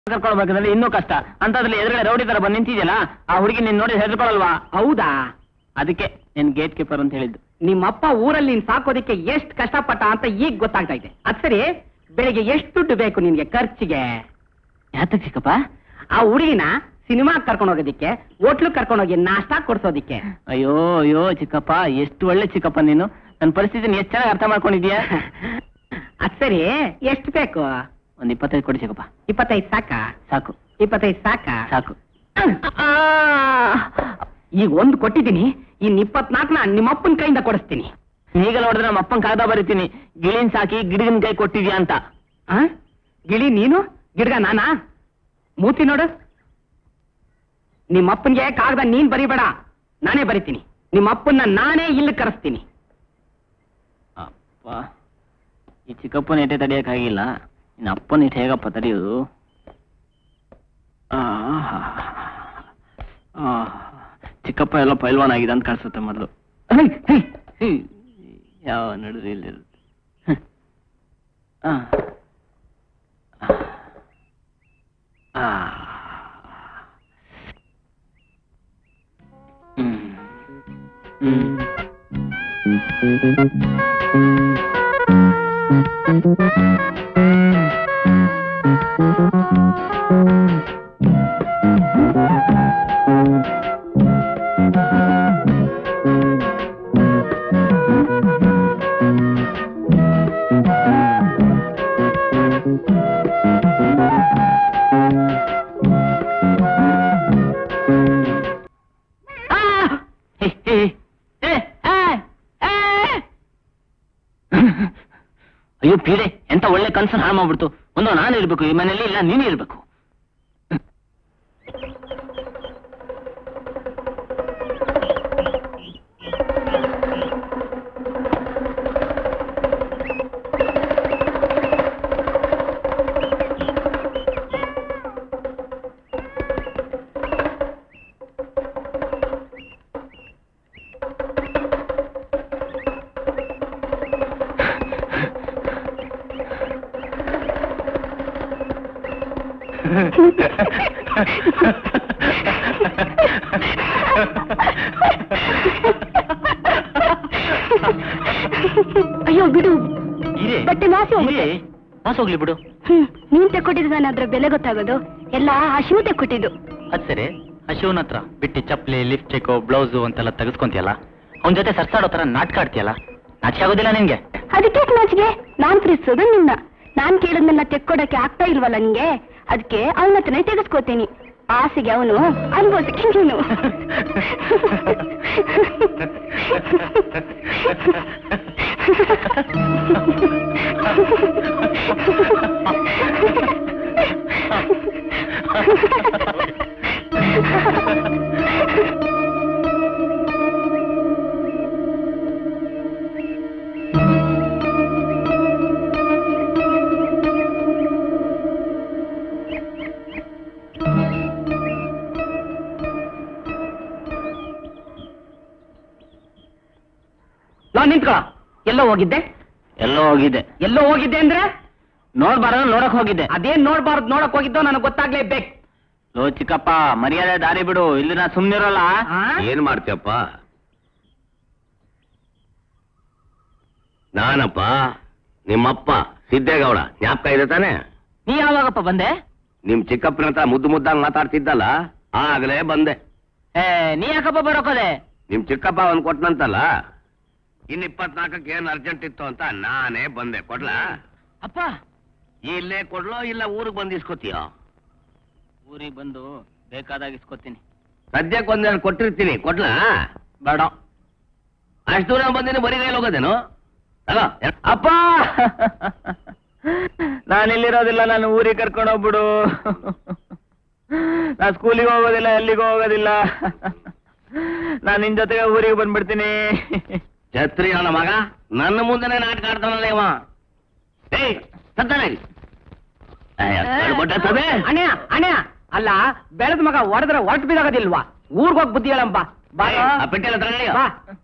ಕರ್ಕೊಳ್ಬೇಕಂದ್ರೆ ಇನ್ನೂ ಕಷ್ಟ ಅಂತದ್ರಲ್ಲಿ ಎದುರುಗಡೆ ರೌಡಿ ತರ ಬಂದು ನಿಂತಿದ್ಯಲ್ಲ ಆ ಹುಡುಗಿ ನೀನ್ ನೋಡಿ ಹೆದರ್ಕೊಳ್ಳಲ್ವಾ ಹೌದಾ ಅದಕ್ಕೆ ನೀನ್ ಗೇಟ್ ಕೀಪರ್ ಅಂತ ಹೇಳಿದ್ದು ನಿಮ್ಮಪ್ಪ ಊರಲ್ಲಿ ನೀನ್ ಸಾಕೋದಿಕ್ಕೆ ಎಷ್ಟು ಕಷ್ಟಪಟ್ಟ ಅಂತ ಈಗ ಗೊತ್ತಾಗ್ತಾ ಇದೆ ಅದ್ ಸರಿ ಬೆಳಿಗ್ಗೆ ಎಷ್ಟು ದುಡ್ಡು ಬೇಕು ನಿನ್ಗೆ ಖರ್ಚಿಗೆ ಯಾತಕ್ ಚಿಕ್ಕಪ್ಪ ಆ ಹುಡುಗಿನ ಸಿನಿಮಾ ಕರ್ಕೊಂಡು ಹೋಗೋದಿಕ್ಕೆ ಹೋಟ್ಲು ಕರ್ಕೊಂಡು ಹೋಗಿ ನಾಷ್ಟಾ ಕೊಡ್ಸೋದಿಕ್ಕೆ ಅಯ್ಯೋ ಅಯ್ಯೋ ಚಿಕ್ಕಪ್ಪ ಎಷ್ಟು ಒಳ್ಳೆ ಚಿಕ್ಕಪ್ಪ ನೀನು ನನ್ನ ಪರಿಸ್ಥಿತಿನ ಎಷ್ಟು ಚೆನ್ನಾಗಿ ಅರ್ಥ ಮಾಡ್ಕೊಂಡಿದ್ಯಾ ಅದ್ ಸರಿ ಎಷ್ಟು ಬೇಕು ಒಂದ್ ಇಪ್ಪತ್ತೈದು ಕೊಡಿ ಚಿಕ್ಕಪ್ಪ ಇಪ್ಪತ್ತೈದು ಸಾಕ ಸಾಕು ಇಪ್ಪತ್ತೈದು ಸಾಕ ಸಾಕು ಈಗ ಒಂದು ಕೊಟ್ಟಿದ್ದೀನಿ ಇನ್ ಇಪ್ಪತ್ನಾಲ್ಕನ ನಿಮ್ಮಪ್ಪನ ಕೈಯಿಂದ ಕೊಡಿಸ್ತೀನಿ ಈಗ ನೋಡಿದ್ರೆ ನಮ್ಮ ಅಪ್ಪನ್ ಕಾಗದ ಬರೀತೀನಿ ಗಿಳಿನ್ ಸಾಕಿ ಗಿಡಗನ್ ಕೈ ಕೊಟ್ಟಿದ್ಯಾ ಅಂತ ಆ? ಗಿಳಿ ನೀನು ಗಿಡ್ಗ ನಾನಾ ಮೂತಿ ನೋಡು ನಿಮ್ಮಪ್ಪನ್ಗೆ ಕಾಗದ ನೀನ್ ಬರಿಬೇಡ ನಾನೇ ಬರಿತೀನಿ ನಿಮ್ಮಪ್ಪನ್ನ ನಾನೇ ಇಲ್ಲಿ ಕರೆಸ್ತೀನಿ ಅಪ್ಪ ಈ ಚಿಕ್ಕಪ್ಪನ ಏಟೆ ತಡಿಯಕ್ಕಾಗಿಲ್ಲ ಇನ್ನು ಅಪ್ಪನ ಇಟ್ಟು ಹೇಗಪ್ಪ ತಡೆಯೋದು ಆಹ್. ಆಹ್. ಚಿಕ್ಕಪ್ಪ ಎಲ್ಲ ಪೈಲ್ವಾನ್ ಆಗಿದೆ ಅಂತ ಕಾಣಿಸುತ್ತೆ ಮೊದಲು ಯಾವ ನಡುವೆ ಇಲ್ಲಿರುತ್ತೆ ಆ. ಆ. ಹ್ಮ್. ಹ್ಮ್. ಹೇ, ಹೇ, ಹೇ, ಆ, ಆ. ಅಯ್ಯೋ ಪೀಡೆ ಎಂತ ಒಳ್ಳೆ ಕನ್ಸನ್ ಹಾಳು ಮಾಡ್ಬಿಡ್ತು ಒಂದು ನಾನು ಇರ್ಬೇಕು ಈ ಮನೆಯಲ್ಲಿ ಇಲ್ಲ ನೀನೇ ಇರ್ಬೇಕು ಅಯ್ಯೋ ಬಿಡು ಇರೇ ಬಟ್ಟೆ ನಾಸಿ ಹೋಗುತ್ತೆ. ಇರೇ ಮಾಸ ಹೋಗ್ಲಿ ಬಿಡು ಹ್ಮ್ ನೀನ್ ತೆಕ್ಕೊಟ್ಟಿದ್ದು ನಾನು ಅದ್ರ ಬೆಲೆ ಗೊತ್ತಾಗೋದು ಎಲ್ಲ ಹಸಿವು ತೆಕ್ಕೊಟ್ಟಿದ್ದು ಅದ್ ಸರಿ ಹಶುವನ್ ಹತ್ರ ಬಿಟ್ಟಿ ಚಪ್ಪಲಿ ಲಿಪ್ಸ್ಟಿಕ್ ಬ್ಲೌಸು ಅಂತೆಲ್ಲ ತೆಗೆಸ್ಕೊಂತಿಯಲ್ಲ ಅವನ ಜೊತೆ ಸರ್ಸಾಡೋ ತರ ನಾಟಕ ಆಡ್ತೀಯಲ್ಲ ನಾಚಿಕೆ ಆಗೋದಿಲ್ಲ ನಿನ್ಗೆ ಅದಕ್ಕೆ ನಾಚಿಗೆ ನಾನ್ ಪ್ರೀತಿಸೋದು ನಿನ್ನ ನಾನ್ ಕೇಳಿದ್ನೆಲ್ಲ ತೆಕ್ಕೊಡಕ್ಕೆ ಆಗ್ತಾ ಇಲ್ವಲ್ಲ ನಿಂಗೆ ಅದಕ್ಕೆ ಅವನ ಹತ್ರನೇ ತೆಗೆಸ್ಕೋತೀನಿ ಆಸೆಗೆ ಅವನು ಅನ್ಭವಿಸಕ್ಕೆ ನೀನು ನಾನ್ ನಿಂತ್ಕೊ ಎಲ್ಲೋ ಹೋಗಿದ್ದೆ ಎಲ್ಲೋ ಹೋಗಿದ್ದೆ ಎಲ್ಲೋ ಹೋಗಿದ್ದೆ ಅಂದ್ರೆ ನೋಡ್ಬಾರ ನೋಡಕ್ ಹೋಗಿದ್ದೆ ಅದೇನ್ ನೋಡ್ಬಾರ್ದು ನೋಡಕ್ ಹೋಗಿದ್ದೋ ನನಗೆ ಗೊತ್ತಾಗ್ಲೇಬೇಕು ಲೋ ಚಿಕ್ಕಪ್ಪ ಮರ್ಯಾದೆ ದಾರಿ ಬಿಡು ಇಲ್ಲಿ ನಾ ಸುಮ್ನಿರಲ್ಲ ಏನ್ ಮಾಡ್ತೀಯಪ್ಪ ನಾನಪ್ಪ ನಿಮ್ಮಪ್ಪ ಸಿದ್ದೇಗೌಡ ಜ್ಞಾಪಕ ಇದೆ ತಾನೆ ನೀ ಯಾವಾಗಪ್ಪ ಬಂದೆ ನಿಮ್ ಚಿಕ್ಕಪ್ಪನ ಹತ್ರ ಮುದ್ದು ಮುದ್ದಾಗಿ ಮಾತಾಡ್ತಿದ್ದಲ್ಲ ಆಗ್ಲೇ ಬಂದೆ ಏ ನೀ ಯಾಕಪ್ಪ ಬರೋಕೋದೆ ನಿಮ್ ಚಿಕ್ಕಪ್ಪ ಅವನ್ ಕೊಟ್ನಂತಲ್ಲ ಇನ್ ಇಪ್ಪತ್ನಾಲ್ಕಕ್ಕೆ ಏನ್ ಅರ್ಜೆಂಟ್ ಇತ್ತು ಅಂತ ನಾನೇ ಬಂದೆ ಕೊಡ್ಲಾ ಅಪ್ಪ ಇಲ್ಲೇ ಕೊಡ್ಲೋ ಇಲ್ಲ ಊರಿಗೆ ಬಂದು ಇಸ್ಕೊತೀಯೋ ಊರಿಗೆ ಬಂದು ಬೇಕಾದಾಗ ಇಸ್ಕೊತೀನಿ ಸದ್ಯಕ್ಕೆ ಒಂದೆರಡು ಕೊಟ್ಟಿರ್ತೀನಿ ಕೊಡ್ಲಾ ಬೇಡ ಅಷ್ಟು ದೂರ ಬಂದಿನಿ ಬರೀ ಕೈಲಿ ಹೋಗೋದೇನು ತಗೋ ಅಪ್ಪ ನಾನಿಲ್ಲಿರೋದಿಲ್ಲ ನಾನು ಊರಿಗೆ ಕರ್ಕೊಂಡು ಹೋಗ್ಬಿಡು ನಾ ಸ್ಕೂಲಿಗೆ ಹೋಗೋದಿಲ್ಲ ಎಲ್ಲಿಗೂ ಹೋಗೋದಿಲ್ಲ ನಾನು ನಿನ್ ಜೊತೆಗೆ ಊರಿಗೆ ಬಂದ್ಬಿಡ್ತೀನಿ ಛತ್ರಿ ನನ್ನ ಮಗ ನನ್ನ ಮುಂದೆನೆ ನಾಟಕ ಆಡ್ತಾನಲ್ಲ ಇವ ಏಯ್ ಸತ್ತಾನೆ ಸಭೆ ಅಣ್ಣ ಅಣ್ಣ ಅಲ್ಲ ಬೆಳೆದ ಮಗ ಹೊಡೆದ್ರೆ ಹೊರಟು ಬಿದ್ದಾಗದಿಲ್ವಾ ಊರ್ಗ್ ಹೋಗಿ ಬುದ್ಧಿ ಹೇಳಂಬ ಬಾ ಆ ಪೆಟ್ಟೆಲ್ಲ ತಗೊಳ್ಳಿ ಬಾ